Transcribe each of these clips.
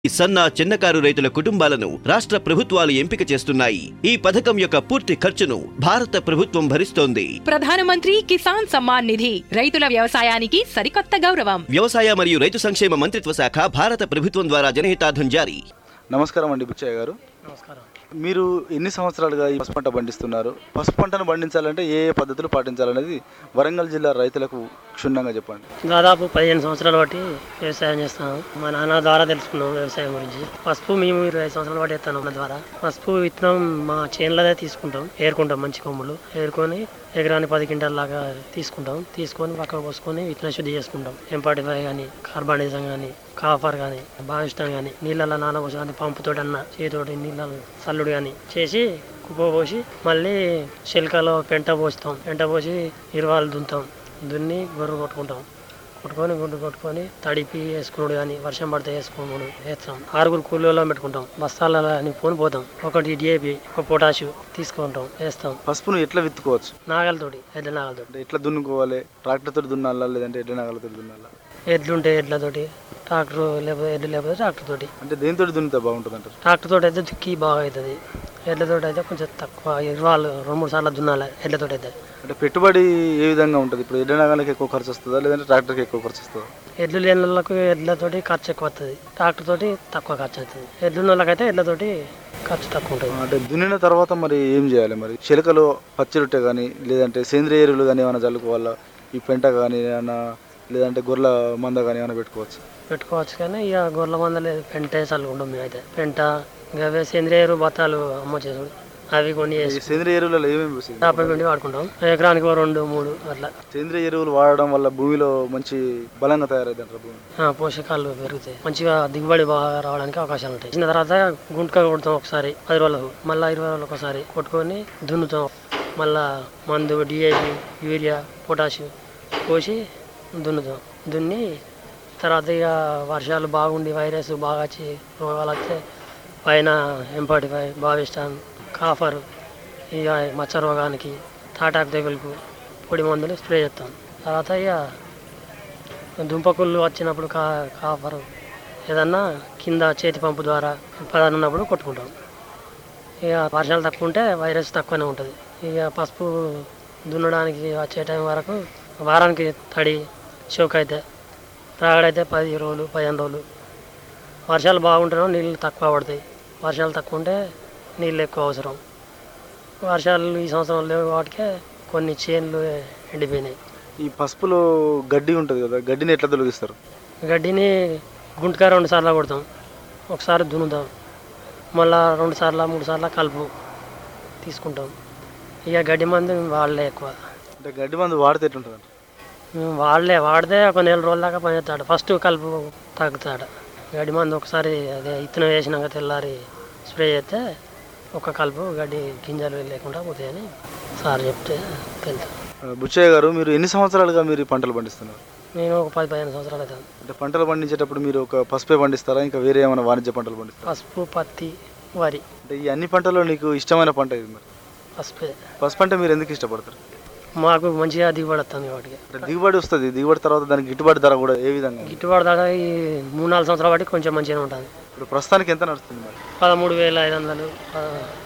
ఈ సన్న చిన్నకారు రైతుల కుటుంబాలను రాష్ట్ర ప్రభుత్వాలు ఎంపిక చేస్తున్నాయి ఈ పథకం యొక్క పూర్తి ఖర్చును భారత ప్రభుత్వం భరిస్తోంది ప్రధానమంత్రి కిసాన్ సమ్మాన్ నిధి రైతుల వ్యవసాయానికి సరికొత్త గౌరవం వ్యవసాయ మరియు రైతు సంక్షేమ మంత్రిత్వ శాఖ భారత ప్రభుత్వం ద్వారా జనహితార్థం జారీ నమస్కారం అండి బుచ్చయ్య గారు నమస్కారం మీరు ఎన్ని సంవత్సరాలుగా ఈ పసుపు పంట పండిస్తున్నారు పసుపు పంటను పండించాలంటే ఏ ఏ పద్ధతులు పాటించాలనేది వరంగల్ జిల్లా రైతులకు క్షుణ్ణంగా చెప్పండి దాదాపు పదిహేను సంవత్సరాల బట్టి వ్యవసాయం చేస్తాను మా నాన్న ద్వారా తెలుసుకున్నాం వ్యవసాయం గురించి పసుపు మేము ఇరవై ఐదు సంవత్సరాల బట్టి ఎత్తాను నా ద్వారా పసుపు విత్తనం మా చేనులదే తీసుకుంటాం ఏరుకుంటాం మంచి కొమ్ములు ఏరుకొని ఎకరానికి పది క్వింటాల లాగా తీసుకుంటాం తీసుకొని పక్కకు పోసుకొని విత్తన శుద్ధి చేసుకుంటాం ఎంపాటి ఫైవ్ కానీ కార్బానిజం కానీ కాఫర్ కానీ బావిష్టం కానీ నీళ్ళల్లో నానబోసి కానీ పంపుతోటి అన్న చేతితోటి నీళ్ళలో చల్లుడు కానీ చేసి కుప్ప పోసి మళ్ళీ శిల్కలో పెంట పోస్తాం పెంట పోసి ఇరవాలు దున్నుతాం దున్ని గొర్రె కొట్టుకుంటాం కొట్టుకొని గుడ్డు కొట్టుకొని తడిపి వేసుకున్నాడు కానీ వర్షం పడితే వేసుకున్నాడు వేస్తాం ఆరుగురు కూలీలో పెట్టుకుంటాం బస్తాలలో అని పోని పోతాం ఒకటి డిఏపి ఒక పొటాషు తీసుకుంటాం వేస్తాం పసుపును ఎట్లా విత్తుకోవచ్చు నాగలతోటి ఎడ్ల నాగలతోటి అంటే ఎట్లా దున్నుకోవాలి ట్రాక్టర్ తోటి దున్నాలా లేదంటే ఎడ్ల నాగలతో దున్నాలా ఎడ్లుంటే ఎడ్లతోటి ట్రాక్టర్ లేకపోతే ఎడ్లు లేకపోతే ట్రాక్టర్ తోటి అంటే దేనితో దున్నితే బాగుంటుంది అంటారు ట్రాక్టర్ తోటి అయితే దుక్కి బాగా అవుతుంది ఎడ్లతోటి అయితే కొంచెం తక్కువ ఇరవాళ్ళు రెండు మూడు సార్లు దున్నాలి ఎడ్లతోటి అయితే అంటే పెట్టుబడి ఏ విధంగా ఉంటుంది ఇప్పుడు ఎడ్ల నాగలకి ఎక్కువ ఖర్చు వస్తుందా లేదంటే ట్రాక్టర్కి ఎక్కువ ఖర్చు వస్తుందా ఎడ్లు లేని వాళ్ళకు ఎడ్లతోటి ఖర్చు ఎక్కువ వస్తుంది ట్రాక్టర్ తోటి తక్కువ ఖర్చు అవుతుంది ఎడ్లు వాళ్ళకైతే ఎడ్లతోటి ఖర్చు తక్కువ ఉంటుంది అంటే దున్నిన తర్వాత మరి ఏం చేయాలి మరి చిలకలో పచ్చిరొట్టె కానీ లేదంటే సేంద్రియ ఎరువులు కానీ ఏమైనా చల్లుకోవాలా ఈ పెంట కానీ ఏమైనా లేదంటే గొర్రెల మంద కానీ ఏమైనా పెట్టుకోవచ్చు పెట్టుకోవచ్చు కానీ ఇక గొర్రెల మంద లేదు పెంట చల్లుకుంటాం మేమైతే పెంట ఇంకా అవే సేంద్రియ ఎరువు బత్తాలు అమ్మ చేసుడు అవి కొన్ని ఈ వేసి సేంద్రియ ఎరువులలో ఏమేమి పోసింది యాభై పిండి వాడుకుంటాం ఎకరానికి ఓ రెండు మూడు అట్లా సేంద్రియ ఎరువులు వాడడం వల్ల భూమిలో మంచి బలంగా తయారైంది అంటారు భూమి ఆ, పోషకాలు పెరుగుతాయి మంచిగా దిగుబడి బాగా రావడానికి అవకాశాలు ఉంటాయి చిన్న తర్వాత గుంటక కొడతాం ఒకసారి పది రోజులకు మళ్ళీ ఇరవై రోజులకు ఒకసారి కొట్టుకొని దున్నుతాం మళ్ళా మందు డిఏపి యూరియా పొటాషియం పోసి దున్నుతాం దున్ని తర్వాత ఇక వర్షాలు బాగుండి వైరస్ బాగా వచ్చి రోగాలు వస్తే పైన ఎంపాటి ఫైవ్ బావిస్టాన్ కాఫర్ ఇక మచ్చ రోగానికి తాటాకు తెగులకు పొడి మందులు స్ప్రే చేస్తాం తర్వాత ఇక దుంపకుళ్ళు వచ్చినప్పుడు కా కాపరు ఏదన్నా కింద చేతి పంపు ద్వారా పదాన్ని ఉన్నప్పుడు కొట్టుకుంటాం ఇక వర్షాలు తక్కువ ఉంటే వైరస్ తక్కువనే ఉంటుంది ఇక పసుపు దున్నడానికి వచ్చే టైం వరకు వారానికి తడి షోక్ అయితే రాగడైతే పది రోజులు పదిహేను రోజులు వర్షాలు బాగుంటేనో నీళ్ళు తక్కువ పడతాయి వర్షాలు తక్కువ ఉంటే నీళ్ళు ఎక్కువ అవసరం వర్షాలు ఈ సంవత్సరం లేవు వాటికే కొన్ని చేన్లు ఎండిపోయినాయి ఈ పసుపులో గడ్డి ఉంటుంది కదా గడ్డిని ఎట్లా తొలగిస్తారు గడ్డిని గుంటక రెండు సార్లు కొడతాం ఒకసారి దున్నుతాం మళ్ళా రెండు సార్లు మూడు సార్లు కలుపు తీసుకుంటాం ఇక గడ్డి మందు వాళ్ళే ఎక్కువ అంటే గడ్డి మందు వాడితే ఎట్లుంటుంది అంటారు మేము వాళ్ళే వాడితే ఒక నెల రోజుల దాకా పనిచేస్తాడు ఫస్ట్ కలుపు తగ్గుతాడు గడ్డి మందు ఒకసారి అదే ఇత్తనం వేసినాక తెల్లారి స్ప్రే చేస్తే ఒక కలుపు గడ్డి గింజలు లేకుండా పోతాయని సార్ చెప్తే వెళ్తాం ఆ, బుచ్చయ్య గారు మీరు ఎన్ని సంవత్సరాలుగా మీరు ఈ పంటలు పండిస్తున్నారు నేను ఒక పది పదిహేను సంవత్సరాలు అవుతాను అంటే పంటలు పండించేటప్పుడు మీరు ఒక పసుపే పండిస్తారా ఇంకా వేరే ఏమైనా వాణిజ్య పంటలు పండిస్తారా పసుపు పత్తి వరి అంటే ఈ అన్ని పంటల్లో నీకు ఇష్టమైన పంట ఇది మరి పసుపే పసుపు అంటే మీరు ఎందుకు ఇష్టపడతారు మాకు మంచిగా దిగుబడి వస్తుంది వాటికి అంటే దిగుబడి వస్తుంది దిగుబడి తర్వాత దానికి గిట్టుబాటు ధర కూడా ఏ విధంగా ఉంది? గిట్టుబాటు ధర ఈ మూడు నాలుగు సంవత్సరాల బట్టి కొంచెం మంచిగా ఉంటుంది ఇప్పుడు ప్రస్తుతానికి ఎంత నడుస్తుంది మరి పదమూడు వేల ఐదు వందలు ఆ,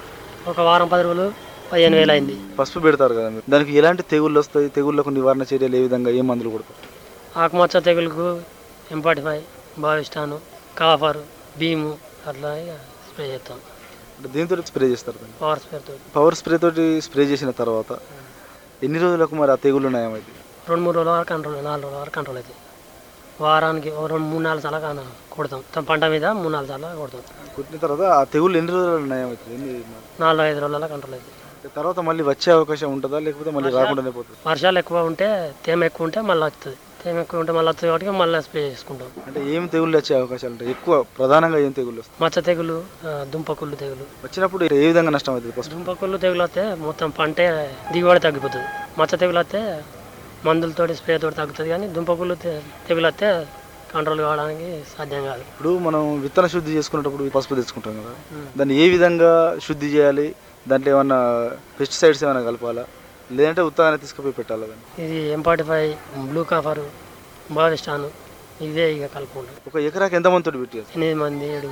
ఒక వారం పది రోజులు పదిహేను వేలు అయింది పసుపు పెడతారు కదా మీరు దానికి ఎలాంటి తెగుళ్ళు వస్తాయి తెగుళ్ళకు నివారణ చర్యలు ఏ విధంగా ఏ మందులు కొడతారు ఆకుమచ్చ తెగులుకు ఎంపాటిఫై బావిస్టాను కాఫర్ భీము అట్లా ఇక స్ప్రే చేస్తాం అంటే దీంతో స్ప్రే చేస్తారు దాన్ని పవర్ స్ప్రేతో పవర్ స్ప్రే తోటి స్ప్రే చేసిన తర్వాత ఎన్ని రోజులకు మరి ఆ తెగుళ్ళు నయమైంది రెండు మూడు రోజుల వరకు కంట్రోల్ నాలుగు రోజుల వరకు కంట్రోల్ అవుతుంది వారానికి ఓ రెండు మూడు నాలుగు సార్లు కాన కొడతాం తమ పంట మీద మూడు నాలుగు సార్లు కొడతాం కుట్టిన తర్వాత ఆ తెగుళ్ళు ఎన్ని రోజులు నయమవుతుంది ఎన్ని మరి? నాలుగు ఐదు రోజుల కంట్రోల్ అవుతుంది అంటే తర్వాత మళ్ళీ వచ్చే అవకాశం ఉంటుందా లేకపోతే మళ్ళీ రాకుండానే పోతుంది వర్షాలు ఎక్కువ ఉంటే తేమ ఎక్కువ ఉంటే మళ్ళీ వస్తుంది తేమ ఎక్కువ ఉంటే మళ్ళీ వస్తుంది కాబట్టి మళ్ళీ స్ప్రే చేసుకుంటాం అంటే ఏం తెగుళ్ళు వచ్చే అవకాశాలు ఉంటాయి ఎక్కువ ప్రధానంగా ఏం తెగుళ్ళు వస్తాయి మచ్చ తెగులు ఆ, దుంపకుళ్ళు తెగులు వచ్చినప్పుడు ఏ విధంగా నష్టం అవుతుంది ఫస్ట్ దుంపకుళ్ళు తెగులు వస్తే మొత్తం పంటే దిగుబడి తగ్గిపోతుంది మచ్చ తెగులు వస్తే మందులతోటి స్ప్రే తోటి తగ్గుతుంది కానీ దుంపకుళ్ళు తె- తెగులు వస్తే కంట్రోల్ కావడానికి సాధ్యం కాదు ఇప్పుడు మనం విత్తన శుద్ధి చేసుకునేటప్పుడు పసుపు తెచ్చుకుంటాం కదా దాన్ని ఏ విధంగా శుద్ధి చేయాలి దాంట్లో ఏమన్నా పెస్టిసైడ్స్ ఏమైనా కలపాలా లేదంటే ఉత్తానే తీసుకుపోయి పెట్టాలా దాన్ని ఇది ఎంపాటిఫై బ్లూ కాఫరు బావిస్టాను ఇవే ఇక కలుపుకుంటాం ఒక ఎకరాకి ఎంత మంది తోటి పెట్టి ఎనిమిది మంది ఏడు